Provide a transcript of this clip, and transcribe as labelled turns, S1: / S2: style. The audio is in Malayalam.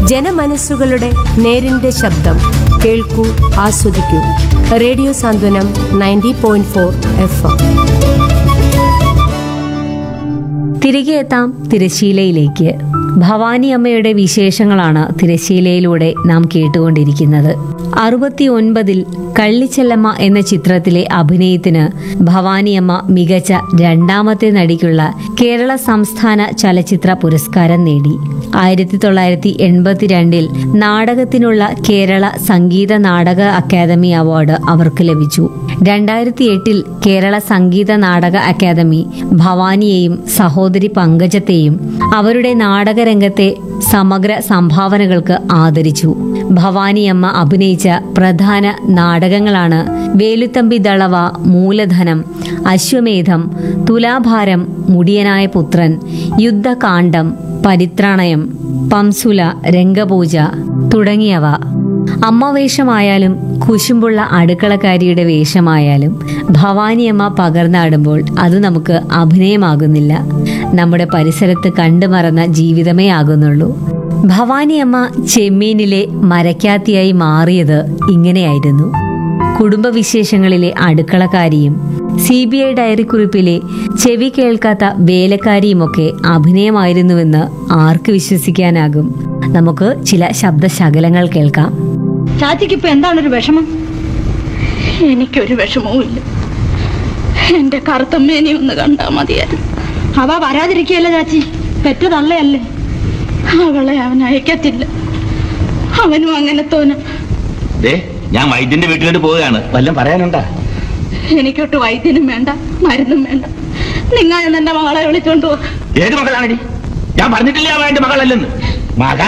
S1: ജനമനസ്സുകളുടെ നേരിന്റെ ശബ്ദം കേൾക്കൂ ആസ്വദിക്കൂ radio Santhwanam ninety point four F M
S2: തിരികെ എത്താം തിരശീലയിലേക്ക് ഭവാനി അമ്മയുടെ വിശേഷങ്ങളാണ് തിരശീലയിലൂടെ നാം കേട്ടുകൊണ്ടിരിക്കുന്നത് അറുപത്തി ഒൻപതിൽ കള്ളിച്ചെല്ലമ്മ എന്ന ചിത്രത്തിലെ അഭിനയത്തിന് ഭവാനിയമ്മ മികച്ച രണ്ടാമത്തെ നടിക്കുള്ള കേരള സംസ്ഥാന ചലച്ചിത്ര പുരസ്കാരം നേടി ആയിരത്തി തൊള്ളായിരത്തി എൺപത്തിരണ്ടിൽ നാടകത്തിനുള്ള കേരള സംഗീത നാടക അക്കാദമി അവാർഡ് അവർക്ക് ലഭിച്ചു രണ്ടായിരത്തി എട്ടിൽ കേരള സംഗീത നാടക അക്കാദമി ഭവാനിയെയും സഹോദരി പങ്കജത്തെയും അവരുടെ നാടകരംഗത്തെ സമഗ്ര സംഭാവനകൾക്ക് ആദരിച്ചു ഭവാനിയമ്മ അഭിനയിച്ച പ്രധാന നാടകങ്ങളാണ് വേലുത്തമ്പി ദളവ മൂലധനം അശ്വമേധം തുലാഭാരം മുടിയനായ പുത്രൻ യുദ്ധകാന്ഡം പരിത്രാണയം പംസുല രംഗപൂജ തുടങ്ങിയവ അമ്മ വേഷമായാലും കുശുമ്പുള്ള അടുക്കളക്കാരിയുടെ വേഷമായാലും ഭവാനിയമ്മ പകർന്നാടുമ്പോൾ അത് നമുക്ക് അഭിനയമാകുന്നില്ല നമ്മുടെ പരിസരത്ത് കണ്ടുമറന്ന ജീവിതമേ ആകുന്നുള്ളൂ ഭവാനിയമ്മ ചെമ്മീനിലെ മരക്കാത്തിയായി മാറിയത് ഇങ്ങനെയായിരുന്നു കുടുംബവിശേഷങ്ങളിലെ അടുക്കളക്കാരിയും സി ബി ഐ ഡയറിക്കുറിപ്പിലെ ചെവി കേൾക്കാത്ത വേലക്കാരിയുമൊക്കെ അഭിനയമായിരുന്നുവെന്ന് ആർക്ക് വിശ്വസിക്കാനാകും നമുക്ക് ചില ശബ്ദശകലങ്ങൾ കേൾക്കാം
S3: ചാച്ചിക്ക് ഇപ്പൊ എന്താണൊരു വിഷമം എനിക്കൊരു വിഷമവും ഇല്ല എന്റെ കറുത്തമ്മേനെ ഒന്ന് കണ്ടാ മതിയായിരുന്നു അവ വരാതിരിക്കുകയല്ല ചാച്ചി പെറ്റ തള്ളയല്ലേ അവളെ അവൻ അയക്കത്തില്ല അവനും അങ്ങനെ തോന്നും
S4: ദേ ഞാൻ വൈദ്യന്റെ വീട്ടിലോട്ട് പോവുകയാണ് വല്ലതും പറയാനുണ്ടാ
S3: എനിക്കൊട്ട് വൈദ്യനും വേണ്ട മരുന്നും വേണ്ട നിങ്ങൾ എന്റെ മകളെ വിളിച്ചോണ്ട് പോ
S4: ഏത് മകളാണെടി ഞാൻ പറഞ്ഞിട്ടില്ല അവൻ എന്റെ മകളല്ലെന്ന് മകൾ